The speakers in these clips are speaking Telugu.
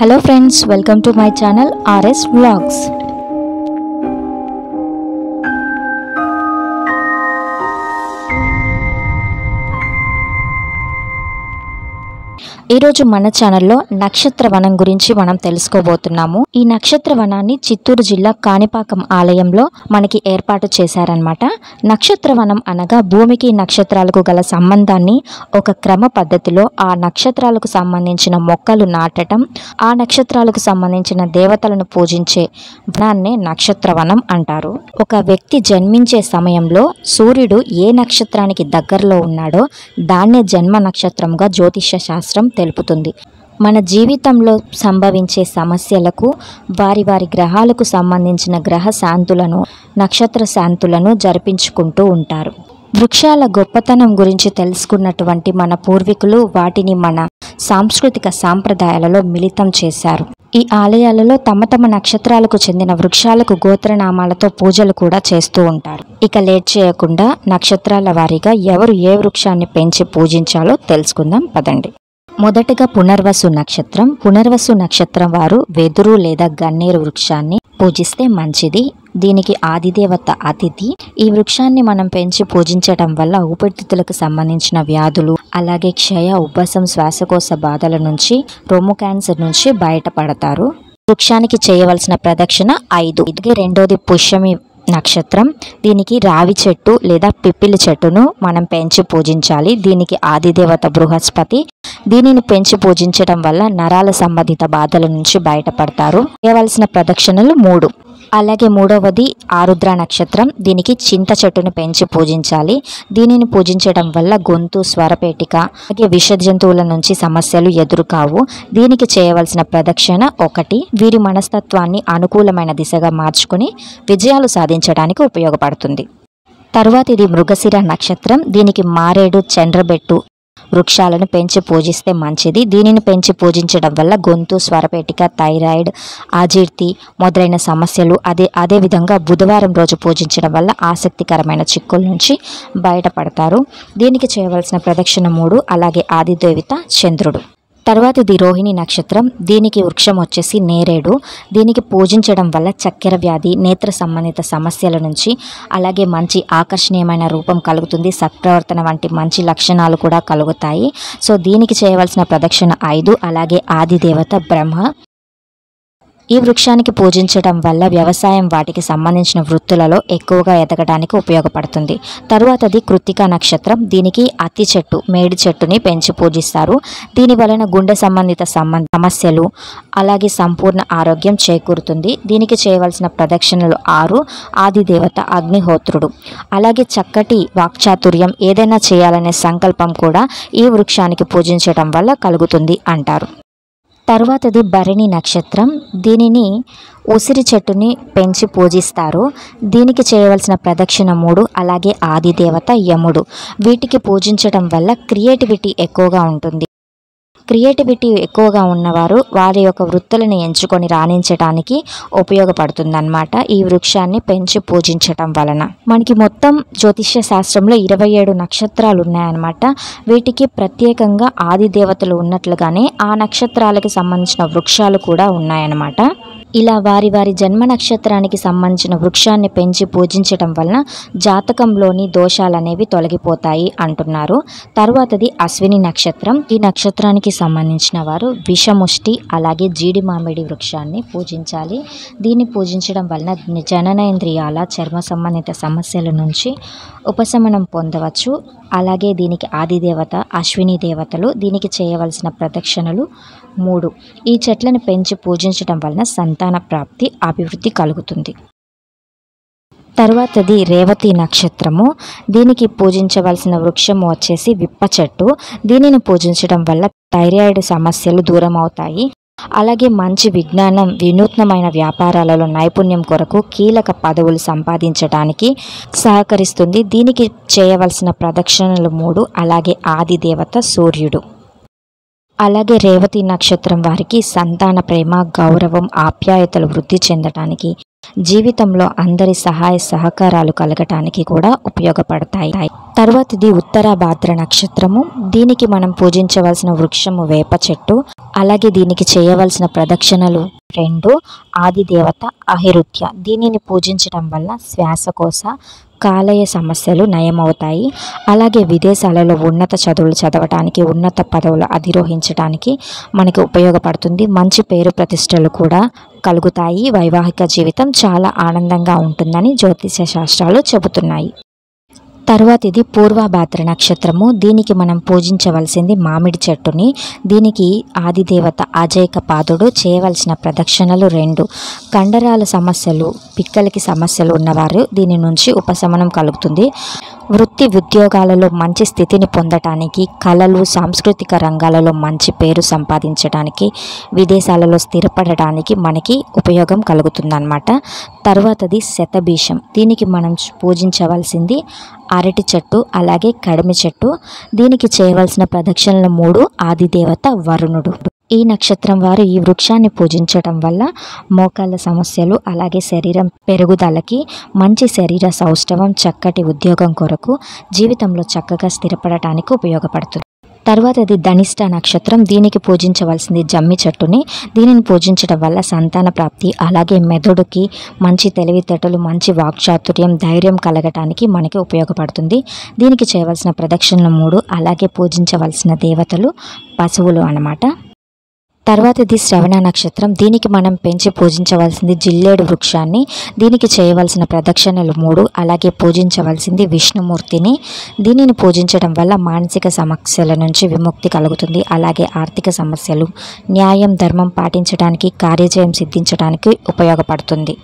hello friends welcome to my channel RS vlogs ఈరోజు మన ఛానల్లో నక్షత్ర వనం గురించి మనం తెలుసుకోబోతున్నాము ఈ నక్షత్ర వనాన్ని చిత్తూరు జిల్లా కాణిపాకం ఆలయంలో మనకి ఏర్పాటు చేశారనమాట నక్షత్ర వనం అనగా భూమికి నక్షత్రాలకు గల సంబంధాన్ని ఒక క్రమ పద్ధతిలో ఆ నక్షత్రాలకు సంబంధించిన మొక్కలు నాటటం ఆ నక్షత్రాలకు సంబంధించిన దేవతలను పూజించే వనాన్నే నక్షత్ర వనం అంటారు ఒక వ్యక్తి జన్మించే సమయంలో సూర్యుడు ఏ నక్షత్రానికి దగ్గరలో ఉన్నాడో దాన్నే జన్మ నక్షత్రంగా జ్యోతిష్య శాస్త్రం తెలుపుతుంది మన జీవితంలో సంభవించే సమస్యలకు వారి వారి గ్రహాలకు సంబంధించిన గ్రహ శాంతులను నక్షత్ర శాంతులను జరిపించుకుంటూ ఉంటారు వృక్షాల గొప్పతనం గురించి తెలుసుకున్నటువంటి మన పూర్వీకులు వాటిని మన సాంస్కృతిక సాంప్రదాయాలలో మిళితం చేశారు ఈ ఆలయాలలో తమ తమ నక్షత్రాలకు చెందిన వృక్షాలకు గోత్రనామాలతో పూజలు కూడా చేస్తూ ఉంటారు ఇక లేట్ చేయకుండా నక్షత్రాల వారీగా ఎవరు ఏ వృక్షాన్ని పెంచి పూజించాలో తెలుసుకుందాం పదండి మొదటగా పునర్వసు నక్షత్రం పునర్వసు నక్షత్రం వారు వెదురు లేదా గన్నేరు వృక్షాన్ని పూజిస్తే మంచిది దీనికి ఆదిదేవత అతిథి ఈ వృక్షాన్ని మనం పెంచి పూజించడం వల్ల ఊపిరితిత్తులకు సంబంధించిన వ్యాధులు అలాగే క్షయ ఉబ్బసం శ్వాసకోశ బాధల నుంచి రొమ్ము క్యాన్సర్ నుంచి బయటపడతారు వృక్షానికి చేయవలసిన ప్రదక్షిణ ఐదు ఇది రెండోది పుష్యమి నక్షత్రం దీనికి రావి చెట్టు లేదా పిప్పిలి చెట్టును మనం పెంచి పూజించాలి దీనికి ఆదిదేవత బృహస్పతి దీనిని పెంచి పూజించడం వల్ల నరాల సంబంధిత బాధల నుంచి బయటపడతారు చేయవలసిన ప్రదక్షిణలు మూడు అలాగే మూడవది ఆరుద్ర నక్షత్రం దీనికి చింత చెట్టును పెంచి పూజించాలి దీనిని పూజించడం వల్ల గొంతు స్వరపేటిక అలాగే విష జంతువుల నుంచి సమస్యలు ఎదురుకావు దీనికి చేయవలసిన ప్రదక్షిణ ఒకటి వీరి మనస్తత్వాన్ని అనుకూలమైన దిశగా మార్చుకుని విజయాలు సాధించడానికి ఉపయోగపడుతుంది తరువాత ఇది మృగశిర నక్షత్రం దీనికి మారేడు చంద్రబెట్టు వృక్షాలను పెంచి పూజిస్తే మంచిది దీనిని పెంచి పూజించడం వల్ల గొంతు స్వరపేటిక థైరాయిడ్ అజీర్తి మొదలైన సమస్యలు అదే అదేవిధంగా బుధవారం రోజు పూజించడం వల్ల ఆసక్తికరమైన చిక్కుల నుంచి బయటపడతారు దీనికి చేయవలసిన ప్రదక్షిణ మూడు అలాగే ఆదిదేవిత చంద్రుడు తర్వాతది రోహిణి నక్షత్రం దీనికి వృక్షం వచ్చేసి నేరేడు దీనికి పూజించడం వల్ల చక్కెర వ్యాధి నేత్ర సంబంధిత సమస్యల నుంచి అలాగే మంచి ఆకర్షణీయమైన రూపం కలుగుతుంది సత్ప్రవర్తన వంటి మంచి లక్షణాలు కూడా కలుగుతాయి సో దీనికి చేయవలసిన ప్రదక్షిణ ఐదు అలాగే ఆదిదేవత బ్రహ్మ ఈ వృక్షానికి పూజించడం వల్ల వ్యవసాయం వాటికి సంబంధించిన వృత్తులలో ఎక్కువగా ఎదగడానికి ఉపయోగపడుతుంది తరువాతది కృత్తిక నక్షత్రం దీనికి అతి చెట్టు మేడి చెట్టుని పెంచి పూజిస్తారు దీని వలన గుండె సంబంధిత సంబంధ సమస్యలు అలాగే సంపూర్ణ ఆరోగ్యం చేకూరుతుంది దీనికి చేయవలసిన ప్రదక్షిణలు ఆరు ఆదిదేవత అగ్నిహోత్రుడు అలాగే చక్కటి వాక్చాతుర్యం ఏదైనా చేయాలనే సంకల్పం కూడా ఈ వృక్షానికి పూజించడం వల్ల కలుగుతుంది అంటారు తరువాతది భరణి నక్షత్రం దీనిని ఉసిరి చెట్టుని పెంచి పూజిస్తారు దీనికి చేయవలసిన ప్రదక్షిణ మూడు అలాగే ఆదిదేవత యముడు వీటికి పూజించడం వల్ల క్రియేటివిటీ ఎక్కువగా ఉంటుంది క్రియేటివిటీ ఎక్కువగా ఉన్నవారు వారి యొక్క వృత్తులను ఎంచుకొని రాణించడానికి ఉపయోగపడుతుందన్నమాట ఈ వృక్షాన్ని పెంచి పూజించటం వలన మనకి మొత్తం జ్యోతిష్య శాస్త్రంలో ఇరవై ఏడు నక్షత్రాలు ఉన్నాయన్నమాట వీటికి ప్రత్యేకంగా ఆది దేవతలు ఉన్నట్లుగానే ఆ నక్షత్రాలకి సంబంధించిన వృక్షాలు కూడా ఉన్నాయన్నమాట ఇలా వారి వారి జన్మ నక్షత్రానికి సంబంధించిన వృక్షాన్ని పెంచి పూజించడం వలన జాతకంలోని దోషాలు అనేవి తొలగిపోతాయి అంటున్నారు తరువాతది అశ్విని నక్షత్రం ఈ నక్షత్రానికి సంబంధించిన వారు విషముష్టి అలాగే జీడి మామిడి వృక్షాన్ని పూజించాలి దీన్ని పూజించడం వలన జననేంద్రియాల చర్మ సంబంధిత సమస్యల నుంచి ఉపశమనం పొందవచ్చు అలాగే దీనికి ఆదిదేవత అశ్విని దేవతలు దీనికి చేయవలసిన ప్రదక్షిణలు మూడు ఈ చెట్లను పెంచి పూజించడం వలన సంతాన ప్రాప్తి అభివృద్ధి కలుగుతుంది తరువాతది రేవతి నక్షత్రము దీనికి పూజించవలసిన వృక్షము వచ్చేసి విప్ప చెట్టు దీనిని పూజించడం వల్ల థైరాయిడ్ సమస్యలు దూరం అవుతాయి అలాగే మంచి విజ్ఞానం వినూత్నమైన వ్యాపారాలలో నైపుణ్యం కొరకు కీలక పదవులు సంపాదించడానికి సహకరిస్తుంది దీనికి చేయవలసిన ప్రదక్షిణలు మూడు అలాగే ఆది దేవత సూర్యుడు అలాగే రేవతి నక్షత్రం వారికి సంతాన ప్రేమ గౌరవం ఆప్యాయతలు వృద్ధి చెందటానికి జీవితంలో అందరి సహాయ సహకారాలు కలగటానికి కూడా ఉపయోగపడతాయి తర్వాతది ఉత్తర భాద్ర నక్షత్రము దీనికి మనం పూజించవలసిన వృక్షము వేప చెట్టు అలాగే దీనికి చేయవలసిన ప్రదక్షిణలు రెండు ఆది దేవత అహిరుత్య దీనిని పూజించడం వల్ల శ్వాసకోశ కాలేయ సమస్యలు నయమవుతాయి అలాగే విదేశాలలో ఉన్నత చదువులు చదవటానికి ఉన్నత పదవులు అధిరోహించడానికి మనకి ఉపయోగపడుతుంది మంచి పేరు ప్రతిష్టలు కూడా కలుగుతాయి వైవాహిక జీవితం చాలా ఆనందంగా ఉంటుందని జ్యోతిష శాస్త్రాలు చెబుతున్నాయి తర్వాత ఇది పూర్వభాద్ర నక్షత్రము దీనికి మనం పూజించవలసింది మామిడి చెట్టుని దీనికి ఆదిదేవత అజేక పాదుడు చేయవలసిన ప్రదక్షిణలు రెండు కండరాల సమస్యలు పిక్కలకి సమస్యలు ఉన్నవారు దీని నుంచి ఉపశమనం కలుగుతుంది వృత్తి ఉద్యోగాలలో మంచి స్థితిని పొందటానికి కళలు సాంస్కృతిక రంగాలలో మంచి పేరు సంపాదించడానికి విదేశాలలో స్థిరపడటానికి మనకి ఉపయోగం కలుగుతుందన్నమాట తర్వాతది శతభీషం దీనికి మనం పూజించవలసింది అరటి చెట్టు అలాగే కడిమి చెట్టు దీనికి చేయవలసిన ప్రదక్షిణలు మూడు ఆదిదేవత వరుణుడు ఈ నక్షత్రం వారు ఈ వృక్షాన్ని పూజించటం వల్ల మోకాళ్ళ సమస్యలు అలాగే శరీరం పెరుగుదలకి మంచి శరీర సౌష్ఠవం చక్కటి ఉద్యోగం కొరకు జీవితంలో చక్కగా స్థిరపడటానికి ఉపయోగపడుతుంది తర్వాతది ధనిష్ట నక్షత్రం దీనికి పూజించవలసింది జమ్మి చెట్టుని దీనిని పూజించడం వల్ల సంతాన ప్రాప్తి అలాగే మెదడుకి మంచి తెలివితేటలు మంచి వాక్చాతుర్యం ధైర్యం కలగటానికి మనకి ఉపయోగపడుతుంది దీనికి చేయవలసిన ప్రదక్షిణలు మూడు అలాగే పూజించవలసిన దేవతలు పశువులు అన్నమాట తర్వాతది శ్రవణ నక్షత్రం దీనికి మనం పెంచి పూజించవలసింది జిల్లేడు వృక్షాన్ని దీనికి చేయవలసిన ప్రదక్షిణలు మూడు అలాగే పూజించవలసింది విష్ణుమూర్తిని దీనిని పూజించడం వల్ల మానసిక సమస్యల నుంచి విముక్తి కలుగుతుంది అలాగే ఆర్థిక సమస్యలు న్యాయం ధర్మం పాటించడానికి కార్యజయం సిద్ధించడానికి ఉపయోగపడుతుంది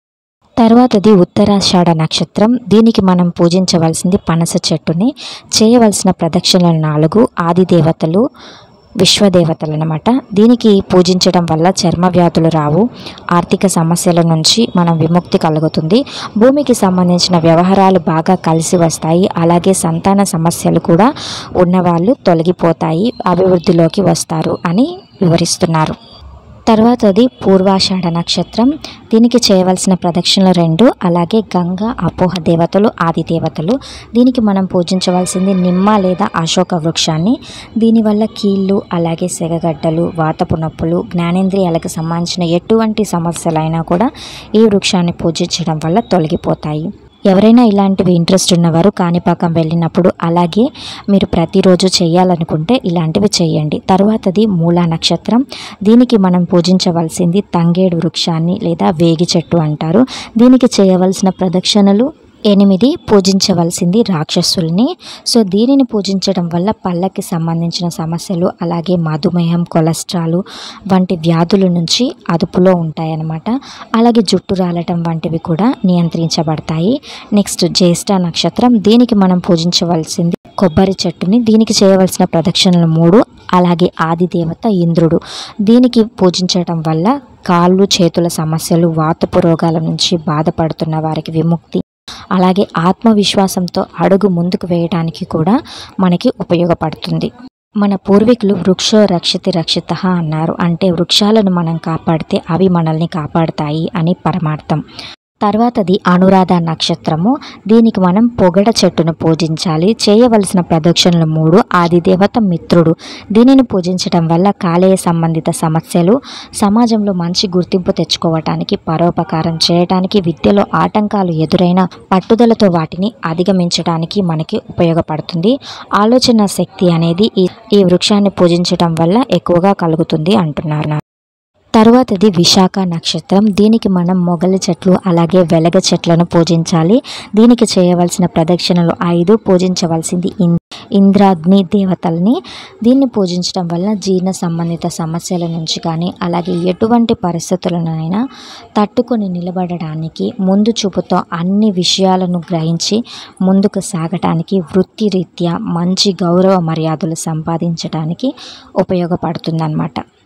తర్వాతది ఉత్తరాషాఢ నక్షత్రం దీనికి మనం పూజించవలసింది పనస చెట్టుని చేయవలసిన ప్రదక్షిణలు నాలుగు ఆది దేవతలు విశ్వదేవతలు అనమాట దీనికి పూజించడం వల్ల చర్మ వ్యాధులు రావు ఆర్థిక సమస్యల నుంచి మనం విముక్తి కలుగుతుంది భూమికి సంబంధించిన వ్యవహారాలు బాగా కలిసి వస్తాయి అలాగే సంతాన సమస్యలు కూడా ఉన్నవాళ్ళు తొలగిపోతాయి అభివృద్ధిలోకి వస్తారు అని వివరిస్తున్నారు తర్వాతది పూర్వాషాఢ నక్షత్రం దీనికి చేయవలసిన ప్రదక్షిణలు రెండు అలాగే గంగా అపోహ దేవతలు ఆది దేవతలు దీనికి మనం పూజించవలసింది నిమ్మ లేదా అశోక వృక్షాన్ని దీనివల్ల కీళ్ళు అలాగే సెగగడ్డలు వాతపు నొప్పులు జ్ఞానేంద్రియాలకు సంబంధించిన ఎటువంటి సమస్యలైనా కూడా ఈ వృక్షాన్ని పూజించడం వల్ల తొలగిపోతాయి ఎవరైనా ఇలాంటివి ఇంట్రెస్ట్ ఉన్నవారు కాణిపాకం వెళ్ళినప్పుడు అలాగే మీరు ప్రతిరోజు చేయాలనుకుంటే ఇలాంటివి చేయండి తర్వాతది మూలా నక్షత్రం దీనికి మనం పూజించవలసింది తంగేడు వృక్షాన్ని లేదా వేగి చెట్టు అంటారు దీనికి చేయవలసిన ప్రదక్షిణలు ఎనిమిది పూజించవలసింది రాక్షసుల్ని సో దీనిని పూజించడం వల్ల పళ్ళకి సంబంధించిన సమస్యలు అలాగే మధుమేహం కొలెస్ట్రాల్ వంటి వ్యాధుల నుంచి అదుపులో ఉంటాయన్నమాట అలాగే జుట్టు రాలటం వంటివి కూడా నియంత్రించబడతాయి నెక్స్ట్ జ్యేష్ఠ నక్షత్రం దీనికి మనం పూజించవలసింది కొబ్బరి చెట్టుని దీనికి చేయవలసిన ప్రదక్షిణలు మూడు అలాగే ఆది దేవత ఇంద్రుడు దీనికి పూజించడం వల్ల కాళ్ళు చేతుల సమస్యలు వాతపు రోగాల నుంచి బాధపడుతున్న వారికి విముక్తి అలాగే ఆత్మవిశ్వాసంతో అడుగు ముందుకు వేయడానికి కూడా మనకి ఉపయోగపడుతుంది మన పూర్వీకులు వృక్షో రక్షితి రక్షిత అన్నారు అంటే వృక్షాలను మనం కాపాడితే అవి మనల్ని కాపాడుతాయి అని పరమార్థం తర్వాతది అనురాధ నక్షత్రము దీనికి మనం పొగడ చెట్టును పూజించాలి చేయవలసిన ప్రదక్షిణలు మూడు ఆది దేవత మిత్రుడు దీనిని పూజించడం వల్ల కాలేయ సంబంధిత సమస్యలు సమాజంలో మంచి గుర్తింపు తెచ్చుకోవటానికి పరోపకారం చేయటానికి విద్యలో ఆటంకాలు ఎదురైన పట్టుదలతో వాటిని అధిగమించడానికి మనకి ఉపయోగపడుతుంది ఆలోచన శక్తి అనేది ఈ ఈ వృక్షాన్ని పూజించడం వల్ల ఎక్కువగా కలుగుతుంది అంటున్నారు తర్వాతది విశాఖ నక్షత్రం దీనికి మనం మొగలి చెట్లు అలాగే వెలగ చెట్లను పూజించాలి దీనికి చేయవలసిన ప్రదక్షిణలు ఐదు పూజించవలసింది ఇన్ ఇంద్రాగ్ని దేవతల్ని దీన్ని పూజించడం వల్ల జీర్ణ సంబంధిత సమస్యల నుంచి కానీ అలాగే ఎటువంటి పరిస్థితులనైనా తట్టుకొని నిలబడడానికి ముందు చూపుతో అన్ని విషయాలను గ్రహించి ముందుకు సాగటానికి వృత్తిరీత్యా మంచి గౌరవ మర్యాదలు సంపాదించడానికి ఉపయోగపడుతుందన్నమాట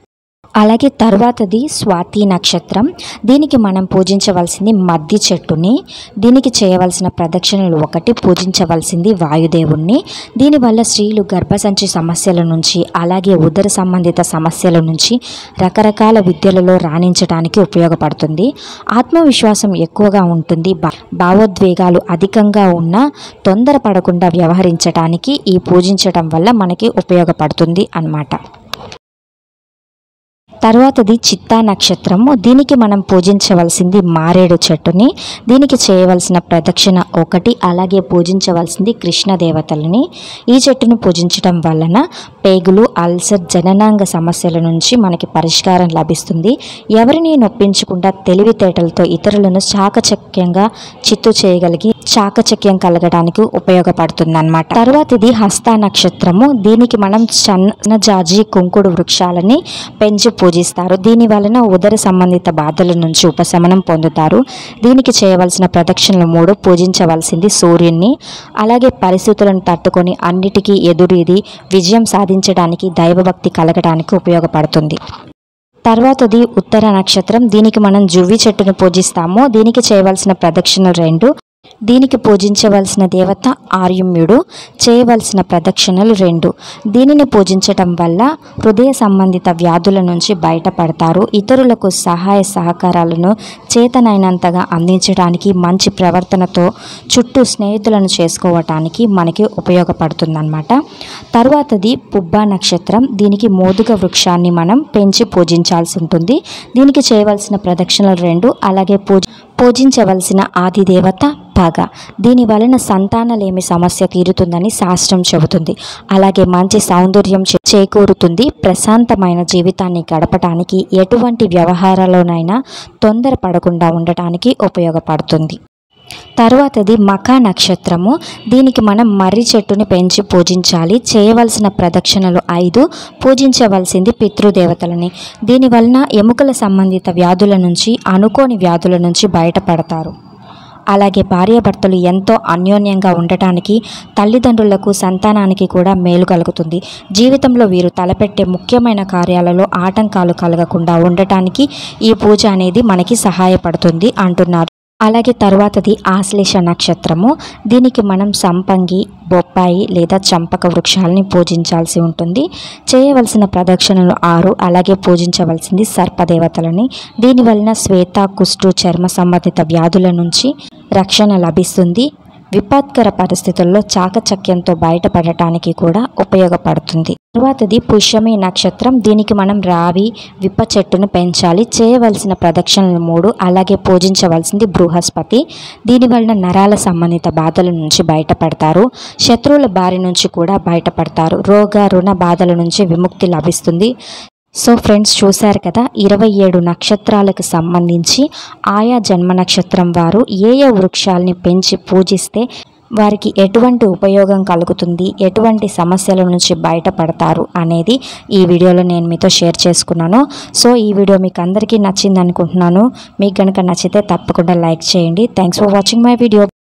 అలాగే తర్వాతది స్వాతి నక్షత్రం దీనికి మనం పూజించవలసింది మద్ది చెట్టుని దీనికి చేయవలసిన ప్రదక్షిణలు ఒకటి పూజించవలసింది వాయుదేవుణ్ణి దీనివల్ల స్త్రీలు గర్భసంచి సమస్యల నుంచి అలాగే ఉదర సంబంధిత సమస్యల నుంచి రకరకాల విద్యలలో రాణించడానికి ఉపయోగపడుతుంది ఆత్మవిశ్వాసం ఎక్కువగా ఉంటుంది భా- భావోద్వేగాలు అధికంగా ఉన్నా తొందరపడకుండా వ్యవహరించడానికి ఈ పూజించడం వల్ల మనకి ఉపయోగపడుతుంది అన్నమాట తర్వాతది చిత్తా నక్షత్రము దీనికి మనం పూజించవలసింది మారేడు చెట్టుని దీనికి చేయవలసిన ప్రదక్షిణ ఒకటి అలాగే పూజించవలసింది కృష్ణ దేవతలని ఈ చెట్టును పూజించడం వలన పేగులు అల్సర్ జననాంగ సమస్యల నుంచి మనకి పరిష్కారం లభిస్తుంది ఎవరిని నొప్పించకుండా తెలివితేటలతో ఇతరులను చాకచక్యంగా చిత్తు చేయగలిగి చాకచక్యం కలగడానికి ఉపయోగపడుతుంది అనమాట తర్వాత ఇది హస్త నక్షత్రము దీనికి మనం సన్నజాజి కుంకుడు వృక్షాలని పెంచి పూజిస్తారు దీని వలన ఉదర సంబంధిత బాధల నుంచి ఉపశమనం పొందుతారు దీనికి చేయవలసిన ప్రదక్షిణలు మూడు పూజించవలసింది సూర్యున్ని అలాగే పరిస్థితులను తట్టుకొని అన్నిటికీ ఎదురీది విజయం సాధించడానికి దైవభక్తి కలగడానికి ఉపయోగపడుతుంది తర్వాతది ఉత్తర నక్షత్రం దీనికి మనం జువ్వి చెట్టును పూజిస్తాము దీనికి చేయవలసిన ప్రదక్షిణలు రెండు దీనికి పూజించవలసిన దేవత ఆర్యమ్యుడు చేయవలసిన ప్రదక్షిణలు రెండు దీనిని పూజించటం వల్ల హృదయ సంబంధిత వ్యాధుల నుంచి బయటపడతారు ఇతరులకు సహాయ సహకారాలను చేతనైనంతగా అందించడానికి మంచి ప్రవర్తనతో చుట్టూ స్నేహితులను చేసుకోవటానికి మనకి ఉపయోగపడుతుందన్నమాట తర్వాతది పుబ్బా నక్షత్రం దీనికి మోదుగ వృక్షాన్ని మనం పెంచి పూజించాల్సి ఉంటుంది దీనికి చేయవలసిన ప్రదక్షిణలు రెండు అలాగే పూజ పూజించవలసిన ఆది దేవత పగ దీని వలన సంతానలేమి సమస్య తీరుతుందని శాస్త్రం చెబుతుంది అలాగే మంచి సౌందర్యం చే- చేకూరుతుంది ప్రశాంతమైన జీవితాన్ని గడపటానికి ఎటువంటి వ్యవహారాల్లోనైనా తొందరపడకుండా ఉండటానికి ఉపయోగపడుతుంది తర్వాతది మకా నక్షత్రము దీనికి మనం మర్రి చెట్టుని పెంచి పూజించాలి చేయవలసిన ప్రదక్షిణలు ఐదు పూజించవలసింది పితృదేవతలని దీని వలన ఎముకల సంబంధిత వ్యాధుల నుంచి అనుకోని వ్యాధుల నుంచి బయటపడతారు అలాగే భార్యాభర్తలు ఎంతో అన్యోన్యంగా ఉండటానికి తల్లిదండ్రులకు సంతానానికి కూడా మేలు కలుగుతుంది జీవితంలో వీరు తలపెట్టే ముఖ్యమైన కార్యాలలో ఆటంకాలు కలగకుండా ఉండటానికి ఈ పూజ అనేది మనకి సహాయపడుతుంది అంటున్నారు అలాగే తర్వాతది ఆశ్లేష నక్షత్రము దీనికి మనం సంపంగి బొప్పాయి లేదా చంపక వృక్షాలని పూజించాల్సి ఉంటుంది చేయవలసిన ప్రదక్షిణలు ఆరు అలాగే పూజించవలసింది సర్పదేవతలని దీని వలన శ్వేత కుష్టు చర్మ సంబంధిత వ్యాధుల నుంచి రక్షణ లభిస్తుంది విపత్కర పరిస్థితుల్లో చాకచక్యంతో బయటపడటానికి కూడా ఉపయోగపడుతుంది తర్వాతది పుష్యమి నక్షత్రం దీనికి మనం రావి విప్ప చెట్టును పెంచాలి చేయవలసిన ప్రదక్షిణలు మూడు అలాగే పూజించవలసింది బృహస్పతి దీని వలన నరాల సంబంధిత బాధల నుంచి బయటపడతారు శత్రువుల బారి నుంచి కూడా బయటపడతారు రోగ రుణ బాధల నుంచి విముక్తి లభిస్తుంది సో ఫ్రెండ్స్ చూశారు కదా ఇరవై ఏడు నక్షత్రాలకు సంబంధించి ఆయా జన్మ నక్షత్రం వారు ఏ ఏ వృక్షాలని పెంచి పూజిస్తే వారికి ఎటువంటి ఉపయోగం కలుగుతుంది ఎటువంటి సమస్యల నుంచి బయటపడతారు అనేది ఈ వీడియోలో నేను మీతో షేర్ చేసుకున్నాను సో ఈ వీడియో మీకు అందరికీ నచ్చింది అనుకుంటున్నాను మీకు కనుక నచ్చితే తప్పకుండా లైక్ చేయండి thanks for watching my video